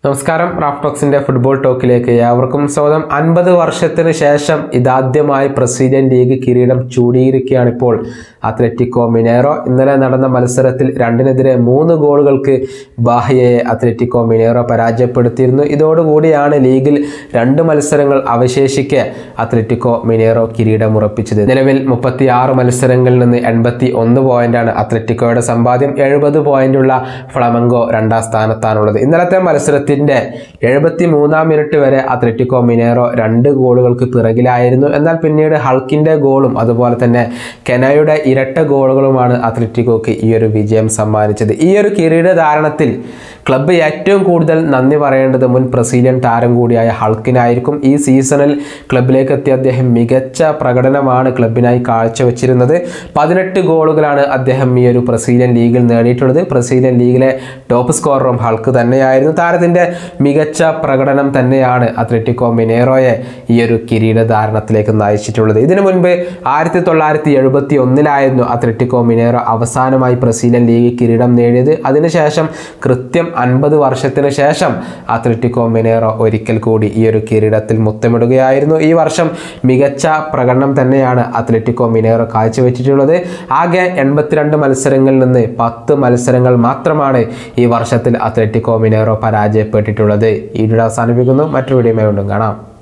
നമസ്കാരം റാഫ്റ്റോക്സിന്റെ ഫുട്ബോൾ ടോക്കിലേക്ക് ഏവർക്കും സ്വാഗതം അൻപത് വർഷത്തിന് ശേഷം ഇതാദ്യമായി ബ്രസീലിയൻ ലീഗ് കിരീടം ചൂടിയിരിക്കുകയാണ് ഇപ്പോൾ അത്ലറ്റിക്കോ മിനേറോ ഇന്നലെ നടന്ന മത്സരത്തിൽ രണ്ടിനെതിരെ മൂന്ന് ഗോളുകൾക്ക് ബാഹ്യയെ അത്ലറ്റിക്കോ മിനേറോ പരാജയപ്പെടുത്തിയിരുന്നു ഇതോടുകൂടിയാണ് ലീഗിൽ രണ്ട് മത്സരങ്ങൾ അവശേഷിക്കെ അത്ലറ്റിക്കോ മിനേറോ കിരീടം ഉറപ്പിച്ചത് നിലവിൽ മുപ്പത്തി ആറ് മത്സരങ്ങളിൽ നിന്ന് എൺപത്തി ഒന്ന് പോയിന്റാണ് അത്ലറ്റിക്കോയുടെ സമ്പാദ്യം എഴുപത് പോയിന്റുള്ള ഫ്ലമങ്കോ രണ്ടാം സ്ഥാനത്താണുള്ളത് ഇന്നലത്തെ മത്സരത്തിന്റെ എഴുപത്തി മൂന്നാം മിനിറ്റ് വരെ അത്ലറ്റിക്കോ മിനേറോ രണ്ട് ഗോളുകൾക്ക് പിറകിലായിരുന്നു എന്നാൽ പിന്നീട് ഹൾക്കിന്റെ ഗോളും അതുപോലെ തന്നെ കെനയുടെ ഇരട്ട ഗോളുകളുമാണ് അത്ലറ്റിക്കോക്ക് ഈ ഒരു വിജയം സമ്മാനിച്ചത് ഈ ഒരു കിരീടധാരണത്തിൽ ക്ലബ്ബ് ഏറ്റവും കൂടുതൽ നന്ദി പറയേണ്ടത് മുൻ ബ്രസീലിയൻ താരം കൂടിയായ ഹൾക്കിനായിരിക്കും ഈ സീസണിൽ ക്ലബിലേക്ക് എത്തിയ അദ്ദേഹം മികച്ച പ്രകടനമാണ് ക്ലബിനായി കാഴ്ചവെച്ചിരുന്നത് പതിനെട്ട് ഗോളുകളാണ് അദ്ദേഹം ഈ ഒരു ബ്രസീലിയൻ ലീഗിൽ നേടിയിട്ടുള്ളത് ബ്രസീലിയൻ ലീഗിലെ ടോപ്പ് സ്കോററും ഹൾക്ക് തന്നെയായിരുന്നു താരത്തിൻ്റെ മികച്ച പ്രകടനം തന്നെയാണ് അത്ലറ്റിക്കോ മിനേറോയെ ഈ ഒരു കിരീടധാരണത്തിലേക്ക് നയിച്ചിട്ടുള്ളത് ഇതിനു മുൻപ് ആയിരത്തി തൊള്ളായിരത്തി എഴുപത്തി ഒന്നിലായിരുന്നു അത്ലറ്റിക്കോ മിനേറോ അവസാനമായി ബ്രസീലിയൻ ലീഗ് കിരീടം നേടിയത് അതിനുശേഷം കൃത്യം അൻപത് വർഷത്തിന് ശേഷം അത്ലറ്റിക്കോ മിനേറോ ഒരിക്കൽ കൂടി ഈ ഒരു കിരീടത്തിൽ മുത്തമിടുകയായിരുന്നു ഈ വർഷം മികച്ച പ്രകടനം തന്നെയാണ് അത്ലറ്റിക്കോ മിനേറോ കാഴ്ചവെച്ചിട്ടുള്ളത് ആകെ എൺപത്തിരണ്ട് മത്സരങ്ങളിൽ നിന്ന് പത്ത് മത്സരങ്ങൾ മാത്രമാണ് ഈ വർഷത്തിൽ അത്ലറ്റിക്കോ മിനേറോ പരാജയപ്പെട്ടിട്ടുള്ളത് ഈ വീഡിയോ അവസാനിപ്പിക്കുന്നു മറ്റൊരു വീഡിയോ വീണ്ടും കാണാം